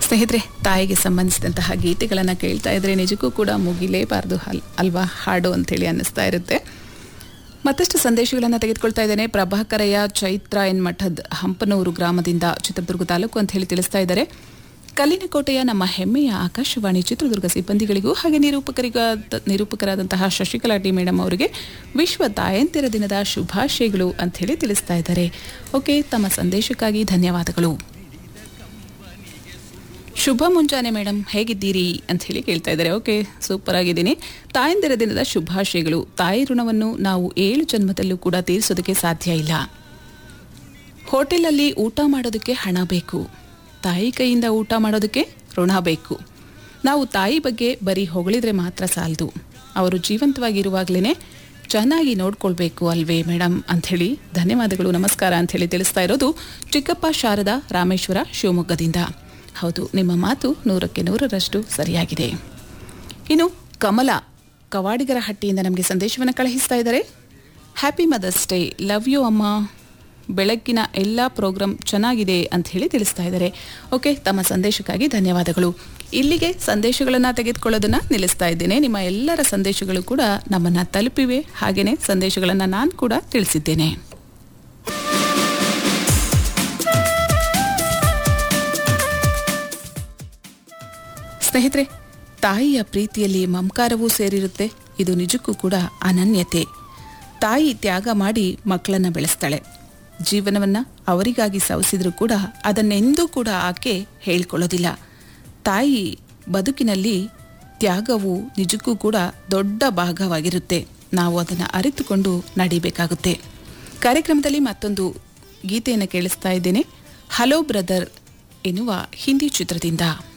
ಸ್ನೇಹಿತರೆ ತಾಯಿಗೆ ಸಂಬಂಧಿಸಿದಂತಹ ಗೀತೆಗಳನ್ನು ಕೇಳ್ತಾ ಇದ್ರೆ ನಿಜಕ್ಕೂ ಕೂಡ ಮುಗಿಲೇಬಾರ್ದು ಅಲ್ ಅಲ್ವಾ ಹಾಡು ಅಂತೇಳಿ ಅನ್ನಿಸ್ತಾ ಇರುತ್ತೆ ಮತ್ತಷ್ಟು ಸಂದೇಶಗಳನ್ನು ತೆಗೆದುಕೊಳ್ತಾ ಇದ್ದೇನೆ ಪ್ರಭಾಕರಯ್ಯ ಚೈತ್ರ ಎನ್ ಮಠದ್ ಹಂಪನೂರು ಗ್ರಾಮದಿಂದ ಚಿತ್ರದುರ್ಗ ತಾಲೂಕು ಅಂತ ಹೇಳಿ ತಿಳಿಸ್ತಾ ಇದ್ದಾರೆ ಕಲ್ಲಿನಕೋಟೆಯ ನಮ್ಮ ಹೆಮ್ಮೆಯ ಆಕಾಶವಾಣಿ ಚಿತ್ರದುರ್ಗ ಸಿಬ್ಬಂದಿಗಳಿಗೂ ಹಾಗೆ ನಿರೂಪಕರಿಗ ನಿರೂಪಕರಾದಂತಹ ಶಶಿಕಲಾ ಟಿ ಮೇಡಮ್ ಅವರಿಗೆ ವಿಶ್ವ ತಾಯಂತಿರ ದಿನದ ಶುಭಾಶಯಗಳು ಅಂತ ಹೇಳಿ ತಿಳಿಸ್ತಾ ಇದ್ದಾರೆ ಓಕೆ ತಮ್ಮ ಸಂದೇಶಕ್ಕಾಗಿ ಧನ್ಯವಾದಗಳು ಶುಭ ಮುಂಜಾನೆ ಮೇಡಮ್ ಹೇಗಿದ್ದೀರಿ ಅಂತ ಹೇಳಿ ಕೇಳ್ತಾ ಇದ್ದಾರೆ ಓಕೆ ಸೂಪರ್ ಆಗಿದ್ದೀನಿ ತಾಯಂದಿರ ದಿನದ ಶುಭಾಶಯಗಳು ತಾಯಿ ಋಣವನ್ನು ನಾವು ಏಳು ಜನ್ಮದಲ್ಲೂ ಕೂಡ ತೀರಿಸೋದಕ್ಕೆ ಸಾಧ್ಯ ಇಲ್ಲ ಹೋಟೆಲಲ್ಲಿ ಊಟ ಮಾಡೋದಕ್ಕೆ ಹಣ ಬೇಕು ತಾಯಿ ಕೈಯಿಂದ ಊಟ ಮಾಡೋದಕ್ಕೆ ಋಣ ಬೇಕು ನಾವು ತಾಯಿ ಬಗ್ಗೆ ಬರೀ ಹೊಗಳಿದ್ರೆ ಮಾತ್ರ ಸಾಲದು ಅವರು ಜೀವಂತವಾಗಿರುವಾಗಲೇ ಚೆನ್ನಾಗಿ ನೋಡ್ಕೊಳ್ಬೇಕು ಅಲ್ವೇ ಮೇಡಮ್ ಅಂಥೇಳಿ ಧನ್ಯವಾದಗಳು ನಮಸ್ಕಾರ ಅಂಥೇಳಿ ತಿಳಿಸ್ತಾ ಇರೋದು ಚಿಕ್ಕಪ್ಪ ಶಾರದಾ ರಾಮೇಶ್ವರ ಶಿವಮೊಗ್ಗದಿಂದ ಹೌದು ನಿಮ್ಮ ಮಾತು ನೂರಕ್ಕೆ ನೂರರಷ್ಟು ಸರಿಯಾಗಿದೆ ಇನ್ನು ಕಮಲ ಕವಾಡಿಗರ ಹಟ್ಟಿಯಿಂದ ನಮಗೆ ಸಂದೇಶವನ್ನು ಕಳುಹಿಸ್ತಾ ಇದ್ದಾರೆ happy mother's day love you ಅಮ್ಮ ಬೆಳಗ್ಗಿನ ಎಲ್ಲ ಪ್ರೋಗ್ರಾಮ್ ಚೆನ್ನಾಗಿದೆ ಅಂತ ಹೇಳಿ ತಿಳಿಸ್ತಾ ಇದ್ದಾರೆ ಓಕೆ ತಮ್ಮ ಸಂದೇಶಕ್ಕಾಗಿ ಧನ್ಯವಾದಗಳು ಇಲ್ಲಿಗೆ ಸಂದೇಶಗಳನ್ನು ತೆಗೆದುಕೊಳ್ಳೋದನ್ನ ನಿಲ್ಲಿಸ್ತಾ ಇದ್ದೇನೆ ನಿಮ್ಮ ಎಲ್ಲರ ಸಂದೇಶಗಳು ಕೂಡ ನಮ್ಮನ್ನು ತಲುಪಿವೆ ಹಾಗೆಯೇ ಸಂದೇಶಗಳನ್ನು ನಾನು ಕೂಡ ತಿಳಿಸಿದ್ದೇನೆ ಸ್ನೇಹಿತರೆ ತಾಯಿಯ ಪ್ರೀತಿಯಲ್ಲಿ ಮಮಕಾರವೂ ಸೇರಿರುತ್ತೆ ಇದು ನಿಜಕ್ಕೂ ಕೂಡ ಅನನ್ಯತೆ ತಾಯಿ ತ್ಯಾಗ ಮಾಡಿ ಮಕ್ಕಳನ್ನ ಬೆಳೆಸ್ತಾಳೆ ಜೀವನವನ್ನ ಅವರಿಗಾಗಿ ಸವಸಿದ್ರೂ ಕೂಡ ಅದನ್ನೆಂದೂ ಕೂಡ ಆಕೆ ಹೇಳ್ಕೊಳ್ಳೋದಿಲ್ಲ ತಾಯಿ ಬದುಕಿನಲ್ಲಿ ತ್ಯಾಗವು ನಿಜಕ್ಕೂ ಕೂಡ ದೊಡ್ಡ ಭಾಗವಾಗಿರುತ್ತೆ ನಾವು ಅದನ್ನು ಅರಿತುಕೊಂಡು ನಡಿಬೇಕಾಗುತ್ತೆ ಕಾರ್ಯಕ್ರಮದಲ್ಲಿ ಮತ್ತೊಂದು ಗೀತೆಯನ್ನು ಕೇಳಿಸ್ತಾ ಇದ್ದೇನೆ ಹಲೋ ಬ್ರದರ್ ಎನ್ನುವ ಹಿಂದಿ ಚಿತ್ರದಿಂದ